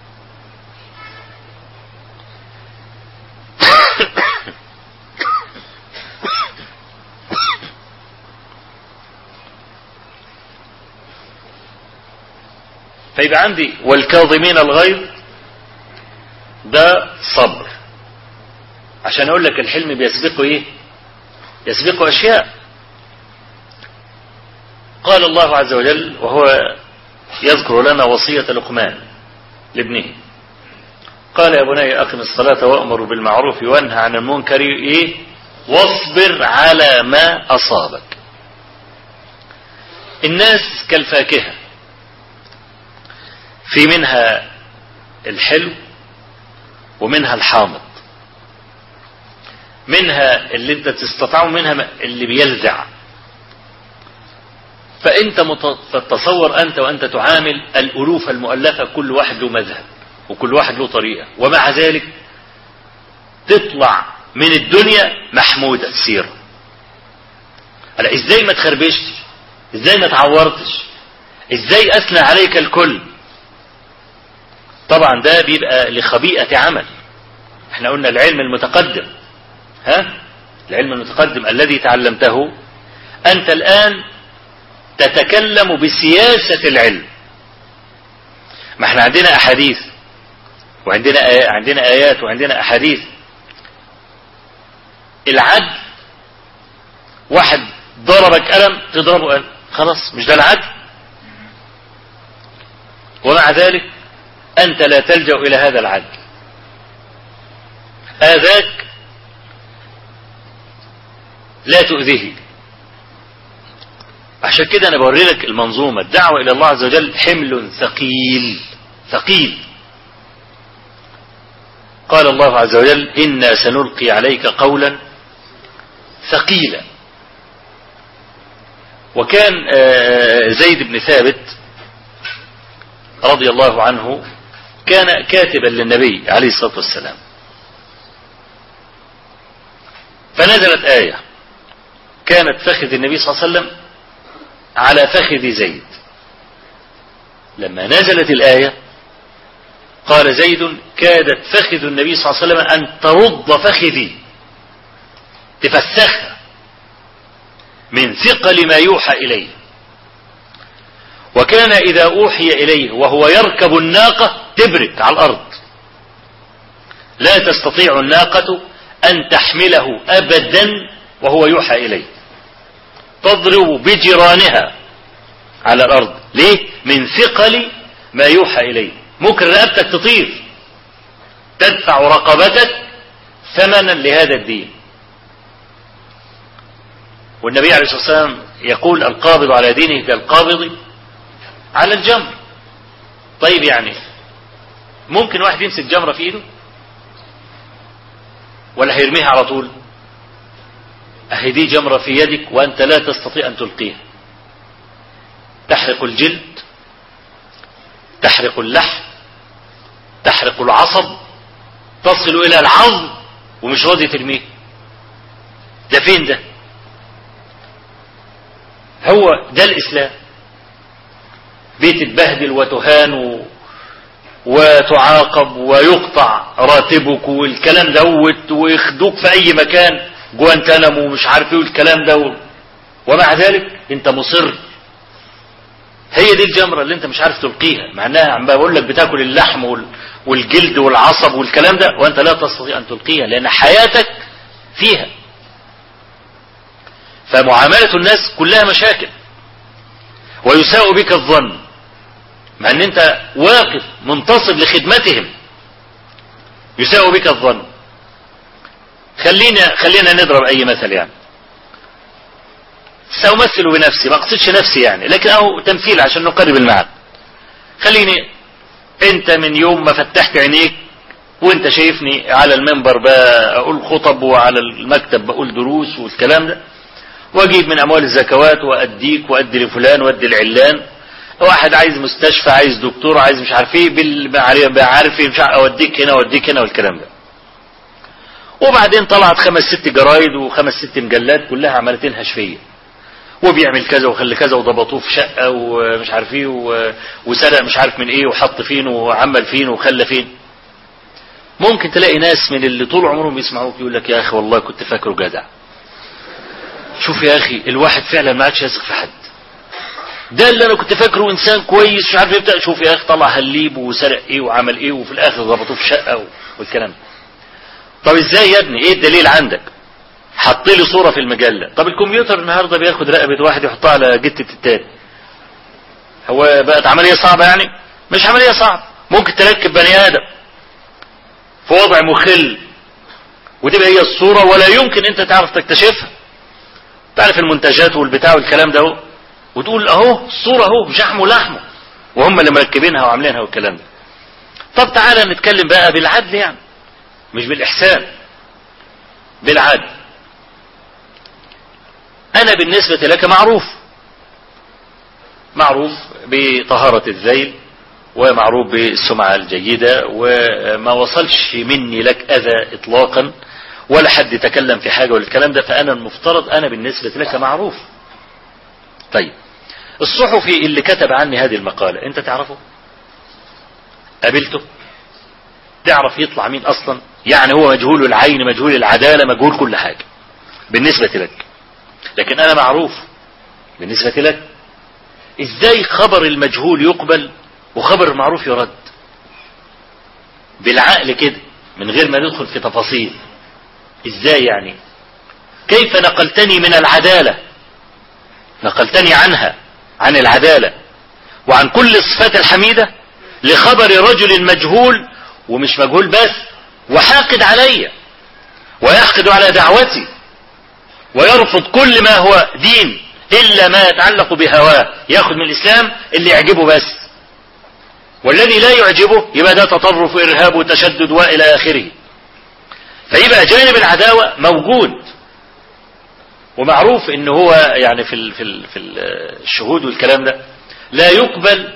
فيبقى عندي والكاظمين الغيظ ده صبر عشان اقول لك الحلم بيسبقه ايه يسبقه اشياء قال الله عز وجل وهو يذكر لنا وصية لقمان لابنه قال يا بني أقم الصلاة وأمر بالمعروف وانهى عن المنكر إيه واصبر على ما أصابك الناس كالفاكهة في منها الحلو ومنها الحامض منها اللي انت تستطيعه منها اللي بيلزع فانت تتصور انت وانت تعامل الالوف المؤلفه كل واحد له مذهب وكل واحد له طريقه ومع ذلك تطلع من الدنيا محموده سيره هلا ازاي ما تخربشتش ازاي ما تعورتش ازاي اثنى عليك الكل طبعا ده بيبقى لخبيئه عمل احنا قلنا العلم المتقدم ها العلم المتقدم الذي تعلمته انت الان تتكلم بسياسة العلم ما احنا عندنا احاديث وعندنا آي... عندنا ايات وعندنا احاديث العدل واحد ضربك قلم تضربه قلم خلاص مش ده العدل ومع ذلك انت لا تلجأ الى هذا العدل اذاك لا تؤذيه عشان كده انا بوري لك المنظومه الدعوه الى الله عز وجل حمل ثقيل ثقيل قال الله عز وجل انا سنلقي عليك قولا ثقيلا وكان زيد بن ثابت رضي الله عنه كان كاتبا للنبي عليه الصلاه والسلام فنزلت ايه كانت فخذ النبي صلى الله عليه وسلم على فخذ زيد لما نزلت الآية قال زيد كادت فخذ النبي صلى الله عليه وسلم أن ترد فخذي تفسخها من ثقل ما يوحى إليه وكان إذا أوحي إليه وهو يركب الناقة تبرك على الأرض لا تستطيع الناقة أن تحمله أبدا وهو يوحى إليه تضرب بجيرانها على الأرض ليه؟ من ثقل ما يوحى إليه ممكن رقبتك تطير تدفع رقبتك ثمنا لهذا الدين والنبي عليه الصلاة والسلام يقول القابض على دينه كالقابض على الجمر طيب يعني ممكن واحد يمسك جمرة في ايده ولا هيرميها على طول اهي دي جمرة في يدك وانت لا تستطيع ان تلقيها تحرق الجلد تحرق اللحم تحرق العصب تصل الى العظم ومش راضي ترميه ده فين ده هو ده الاسلام بتتبهدل وتهان و... وتعاقب ويقطع راتبك والكلام دوت ويخدوك في اي مكان جوانتانامو ومش عارف ايه والكلام ده ومع ذلك انت مصر هي دي الجمرة اللي انت مش عارف تلقيها مع انها عم بقول لك بتاكل اللحم والجلد والعصب والكلام ده وانت لا تستطيع ان تلقيها لان حياتك فيها فمعاملة الناس كلها مشاكل ويساء بك الظن مع ان انت واقف منتصب لخدمتهم يساء بك الظن خلينا خلينا نضرب اي مثل يعني سأمثل بنفسي ما اقصدش نفسي يعني لكن اهو تمثيل عشان نقرب المعنى خليني انت من يوم ما فتحت عينيك وانت شايفني على المنبر بقول خطب وعلى المكتب بقول دروس والكلام ده واجيب من اموال الزكوات واديك وادي لفلان وادي لعلان واحد عايز مستشفى عايز دكتور عايز مش عارف ايه بعرف ايه مش عارف اوديك هنا اوديك هنا والكلام ده وبعدين طلعت خمس ست جرايد وخمس ست مجلات كلها عملت ينهش فيا وبيعمل كذا وخلي كذا وضبطوه في شقه ومش عارف ايه وسرق مش عارف من ايه وحط فين وعمل فين وخلى فين ممكن تلاقي ناس من اللي طول عمرهم يسمعوك يقول لك يا اخي والله كنت فاكره جدع شوف يا اخي الواحد فعلا ما عادش يثق في حد ده اللي انا كنت فاكره انسان كويس مش عارف يبدا شوف يا اخي طلع هليب وسرق ايه وعمل ايه وفي الاخر ضبطوه في شقه والكلام ده طب ازاي يا ابني ايه الدليل عندك حط لي صوره في المجله طب الكمبيوتر النهارده بياخد رقبه واحد يحطها على جته التاني هو بقت عمليه صعبه يعني مش عمليه صعبه ممكن تركب بني ادم في وضع مخل وتبقى هي الصوره ولا يمكن انت تعرف تكتشفها تعرف المنتجات والبتاع والكلام ده وتقول اهو الصوره اهو شحمه لحمه وهم اللي مركبينها وعاملينها والكلام ده طب تعالى نتكلم بقى بالعدل يعني مش بالإحسان بالعدل أنا بالنسبة لك معروف معروف بطهارة الذيل ومعروف بالسمعة الجيدة وما وصلش مني لك أذى إطلاقا ولا حد تكلم في حاجة والكلام ده فأنا المفترض أنا بالنسبة لك معروف طيب الصحفي اللي كتب عني هذه المقالة أنت تعرفه قابلته تعرف يطلع مين أصلا يعني هو مجهول العين مجهول العدالة مجهول كل حاجة بالنسبة لك لكن أنا معروف بالنسبة لك إزاي خبر المجهول يقبل وخبر المعروف يرد بالعقل كده من غير ما ندخل في تفاصيل إزاي يعني كيف نقلتني من العدالة نقلتني عنها عن العدالة وعن كل الصفات الحميدة لخبر رجل مجهول ومش مجهول بس وحاقد علي ويحقد على دعوتي ويرفض كل ما هو دين إلا ما يتعلق بهواه ياخذ من الإسلام اللي يعجبه بس والذي لا يعجبه يبقى ده تطرف وإرهاب وتشدد وإلى آخره فيبقى جانب العداوة موجود ومعروف ان هو يعني في ال في ال في الشهود والكلام ده لا يقبل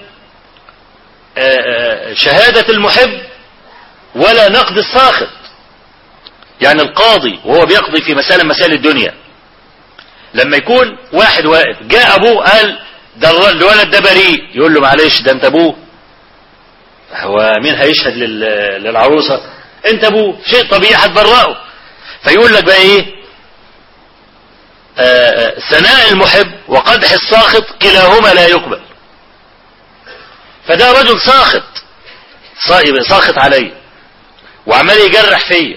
شهادة المحب ولا نقد الساخط يعني القاضي وهو بيقضي في مسائل مسائل الدنيا لما يكون واحد واقف جاء ابوه قال ده الولد ده بريء يقول له معلش ده انت ابوه هو مين هيشهد للعروسه انت ابوه شيء طبيعي هتبرئه فيقول لك بقى ايه ثناء المحب وقدح الساخط كلاهما لا يقبل فده رجل ساخط ساخط علي وعمال يجرح فيا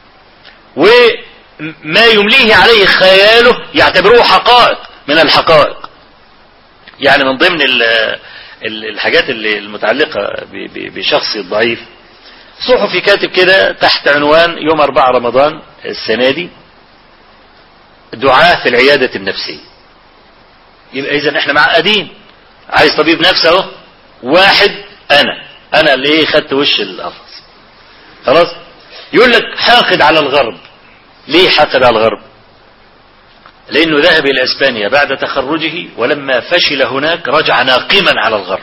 وما يمليه عليه خياله يعتبروه حقائق من الحقائق يعني من ضمن الحاجات اللي المتعلقة بشخص الضعيف صحفي كاتب كده تحت عنوان يوم 4 رمضان السنة دي دعاة في العيادة النفسية يبقى إذا احنا معقدين عايز طبيب نفسي اهو واحد أنا أنا اللي ايه خدت وش القفص خلاص يقول لك حاقد على الغرب ليه حاقد على الغرب لأنه ذهب إلى إسبانيا بعد تخرجه ولما فشل هناك رجع ناقما على الغرب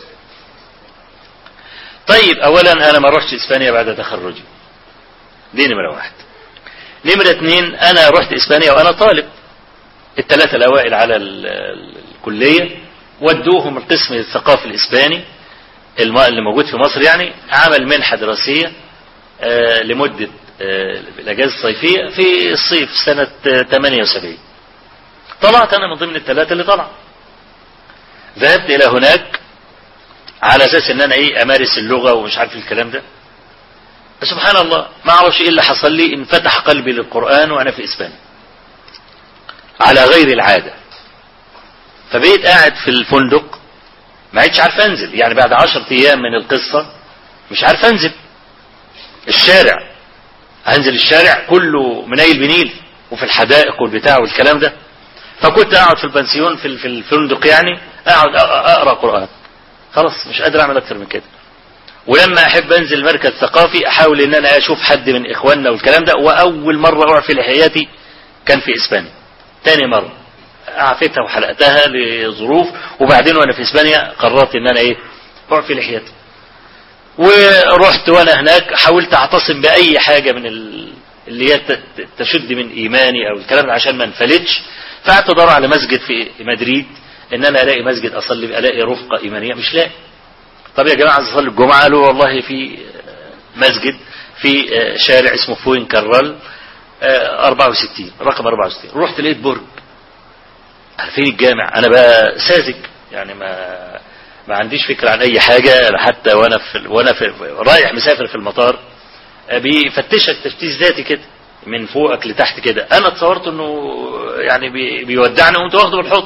طيب أولا أنا ما رحت إسبانيا بعد تخرجي دي نمرة واحد نمرة اتنين أنا رحت إسبانيا وأنا طالب الثلاثة الأوائل على الكلية ودوهم القسم الثقافي الإسباني اللي موجود في مصر يعني عمل منحة دراسية لمدة الأجازة الصيفية في الصيف سنة 78 طلعت أنا من ضمن الثلاثة اللي طلع ذهبت إلى هناك على أساس إن أنا إيه أمارس اللغة ومش عارف الكلام ده سبحان الله ما أعرفش إيه اللي حصل لي انفتح قلبي للقرآن وأنا في إسبانيا على غير العادة فبقيت قاعد في الفندق ما عدتش عارف انزل يعني بعد عشرة ايام من القصة مش عارف انزل الشارع انزل الشارع كله منيل بنيل وفي الحدائق والبتاع والكلام ده فكنت اقعد في البنسيون في في الفندق يعني اقعد اقرا قران خلاص مش قادر اعمل اكتر من كده ولما احب انزل مركز ثقافي احاول ان انا اشوف حد من اخواننا والكلام ده واول مره اعفي لحياتي كان في اسبانيا تاني مره اعفيتها وحلقتها لظروف وبعدين وانا في اسبانيا قررت ان انا ايه اعفي لحياتي ورحت وانا هناك حاولت اعتصم باي حاجه من اللي هي تشد من ايماني او الكلام ده عشان ما انفلتش فقعدت ادور على مسجد في مدريد ان انا الاقي مسجد اصلي الاقي رفقه ايمانيه مش لاقي طب يا جماعه عايز اصلي الجمعه قالوا والله في مسجد في شارع اسمه فوين كرال 64 رقم 64 رحت لقيت برج فين الجامع انا بقى ساذج يعني ما ما عنديش فكرة عن اي حاجة حتى وانا في وانا في رايح مسافر في المطار بيفتشك تفتيش ذاتي كده من فوقك لتحت كده انا اتصورت انه يعني بي بيودعني وانت واخده بالحضن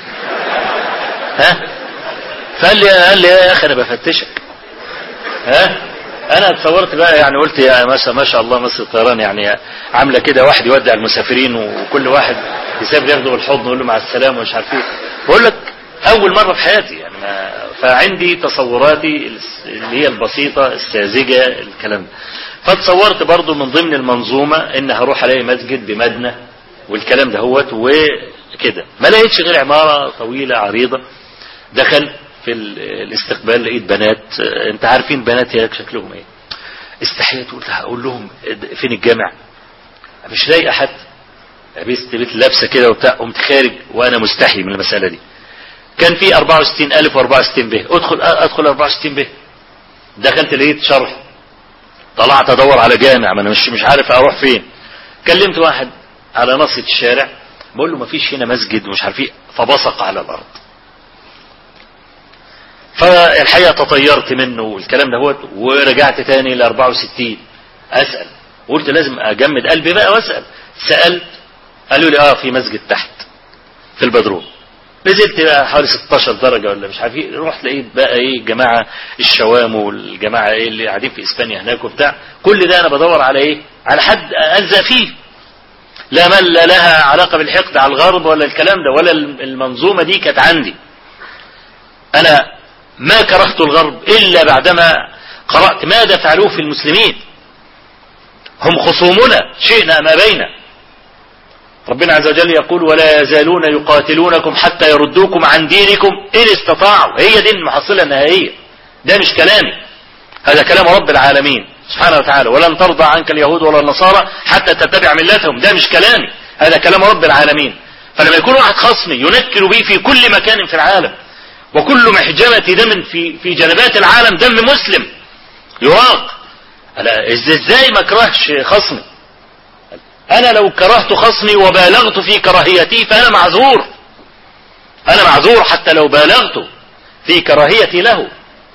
ها فقال لي قال لي يا اخي انا بفتشك ها انا اتصورت بقى يعني قلت يا ما ما شاء الله مصر الطيران يعني عامله كده واحد يودع المسافرين وكل واحد يسافر ياخده بالحضن ويقول له مع السلامه ومش عارف ايه بقول لك اول مره في حياتي يعني ما فعندي تصوراتي اللي هي البسيطه الساذجه الكلام ده فتصورت برضو من ضمن المنظومه ان هروح الاقي مسجد بمدنه والكلام ده هوت وكده ما لقيتش غير عماره طويله عريضه دخل في الاستقبال لقيت بنات انت عارفين بنات هيك شكلهم ايه استحيت قلت هقول لهم فين الجامع مش لاقي احد لبست بيت لابسه كده وبتاع قمت خارج وانا مستحي من المساله دي كان في 64 الف و64 ب ادخل ادخل 64 ب دخلت لقيت شرح طلعت ادور على جامع ما انا مش مش عارف اروح فين كلمت واحد على نصة الشارع بقول له ما فيش هنا مسجد ومش عارف ايه فبصق على الارض فالحقيقه تطيرت منه والكلام ده هو ورجعت تاني ل 64 اسال قلت لازم اجمد قلبي بقى واسال سالت قالوا لي اه في مسجد تحت في البدروم نزلت بقى حوالي 16 درجه ولا مش عارف ايه رحت لقيت بقى ايه الجماعه الشوام والجماعه ايه اللي قاعدين في اسبانيا هناك وبتاع كل ده انا بدور على ايه على حد الزق فيه لا من لا لها علاقه بالحقد على الغرب ولا الكلام ده ولا المنظومه دي كانت عندي انا ما كرهت الغرب الا بعدما قرات ماذا فعلوه في المسلمين هم خصومنا شئنا ما بينا ربنا عز وجل يقول ولا يزالون يقاتلونكم حتى يردوكم عن دينكم إن استطاعوا هي دي المحصلة النهائية ده مش كلامي هذا كلام رب العالمين سبحانه وتعالى ولن ترضى عنك اليهود ولا النصارى حتى تتبع ملتهم ده مش كلامي هذا كلام رب العالمين فلما يكون واحد خصمي ينكر به في كل مكان في العالم وكل محجمة دم في في جنبات العالم دم مسلم يراق ازاي ما اكرهش خصمي انا لو كرهت خصمي وبالغت في كراهيتي فانا معذور انا معذور حتى لو بالغت في كراهيتي له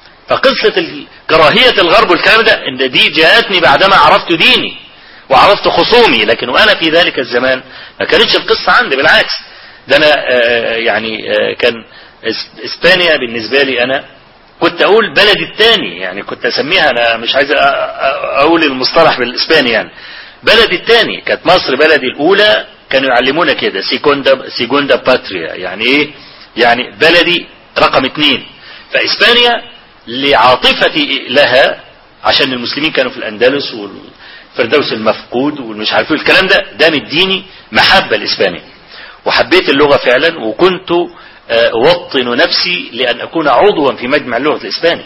فقصة كراهية الغرب والكلام ده ان دي جاءتني بعدما عرفت ديني وعرفت خصومي لكن وانا في ذلك الزمان ما كانتش القصة عندي بالعكس ده انا يعني كان اسبانيا بالنسبة لي انا كنت اقول بلدي الثاني يعني كنت اسميها انا مش عايز اقول المصطلح بالاسباني يعني بلدي الثاني كانت مصر بلدي الاولى كانوا يعلمونا كده سيكوندا سيكوندا باتريا يعني ايه يعني بلدي رقم اثنين فاسبانيا لعاطفتي لها عشان المسلمين كانوا في الاندلس والفردوس المفقود والمش عارف الكلام ده ده مديني محبه لاسبانيا وحبيت اللغه فعلا وكنت اوطن نفسي لان اكون عضوا في مجمع اللغه الاسباني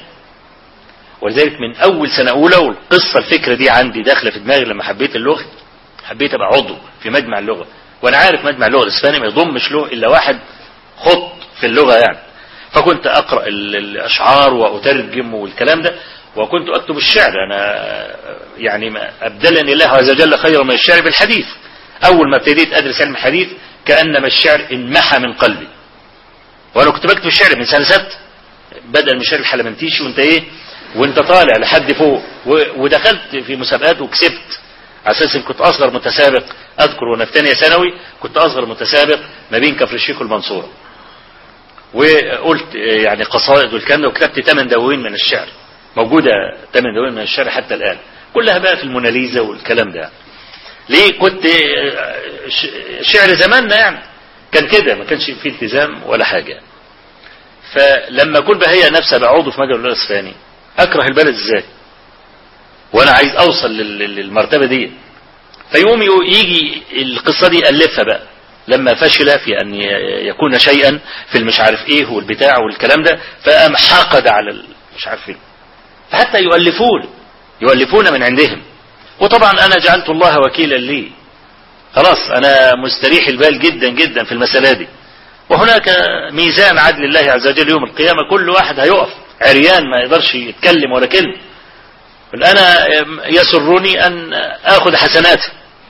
ولذلك من اول سنه اولى والقصه الفكره دي عندي داخله في دماغي لما حبيت اللغه حبيت ابقى عضو في مجمع اللغه وانا عارف مجمع اللغه الاسباني ما يضمش له الا واحد خط في اللغه يعني فكنت اقرا الاشعار واترجم والكلام ده وكنت اكتب الشعر انا يعني ما ابدلني الله عز وجل خيرا من الشعر بالحديث اول ما ابتديت ادرس علم الحديث كانما الشعر انمحى من قلبي وانا كنت بكتب الشعر من سنه ست بدل من الشعر الحلمنتيشي وانت ايه وانت طالع لحد فوق ودخلت في مسابقات وكسبت على اساس ان كنت اصغر متسابق اذكر وانا في ثانيه ثانوي كنت اصغر متسابق ما بين كفر الشيخ والمنصوره وقلت يعني قصائد والكلام ده وكتبت ثمان دواوين من الشعر موجودة ثمان دواوين من الشعر حتى الآن كلها بقى في الموناليزا والكلام ده ليه كنت شعر زماننا يعني كان كده ما كانش فيه التزام ولا حاجة فلما اكون بقى هي نفسها بقى عضو في مجلس الاسباني اكره البلد ازاي وانا عايز اوصل للمرتبة دي فيقوم يجي القصة دي يألفها بقى لما فشل في أن يكون شيئا في المش عارف إيه والبتاع والكلام ده فقام حقد على مش عارف إيه فحتى يؤلفون يؤلفون من عندهم وطبعا أنا جعلت الله وكيلا لي خلاص أنا مستريح البال جدا جدا في المسألة دي وهناك ميزان عدل الله عز وجل يوم القيامة كل واحد هيقف عريان ما يقدرش يتكلم ولا كلمة أنا يسرني أن أخذ حسناته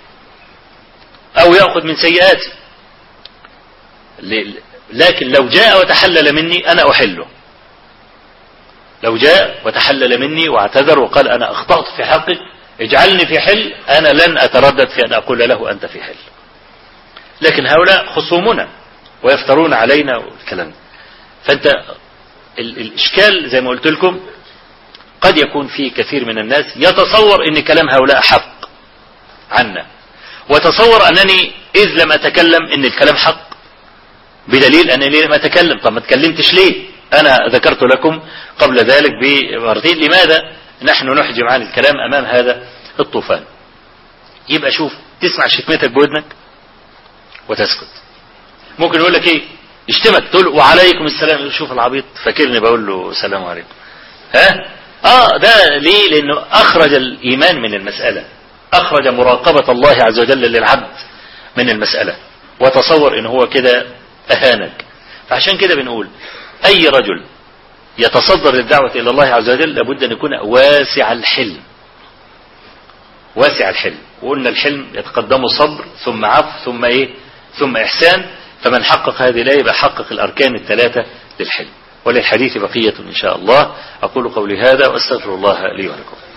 أو يأخذ من سيئاتي لكن لو جاء وتحلل مني أنا أحله لو جاء وتحلل مني واعتذر وقال أنا أخطأت في حقك اجعلني في حل أنا لن أتردد في أن أقول له أنت في حل لكن هؤلاء خصومنا ويفترون علينا والكلام فأنت الإشكال زي ما قلت لكم قد يكون في كثير من الناس يتصور أن كلام هؤلاء حق عنا وتصور أنني إذ لم أتكلم أن الكلام حق بدليل أنني لم أتكلم طب ما تكلمتش ليه أنا ذكرت لكم قبل ذلك بمرتين لماذا نحن نحجم عن الكلام أمام هذا الطوفان يبقى شوف تسمع شتمتك بودنك وتسكت ممكن يقول لك ايه اشتمك تقول وعليكم السلام شوف العبيط فاكرني بقول له السلام عليكم ها اه ده ليه لانه اخرج الايمان من المسألة اخرج مراقبة الله عز وجل للعبد من المسألة وتصور ان هو كده اهانك فعشان كده بنقول اي رجل يتصدر للدعوة الى الله عز وجل لابد ان يكون واسع الحلم واسع الحلم وقلنا الحلم يتقدمه صبر ثم عفو ثم ايه ثم احسان فمن حقق هذه الايه يبقى حقق الاركان الثلاثة للحلم وللحديث بقية ان شاء الله اقول قولي هذا واستغفر الله لي ولكم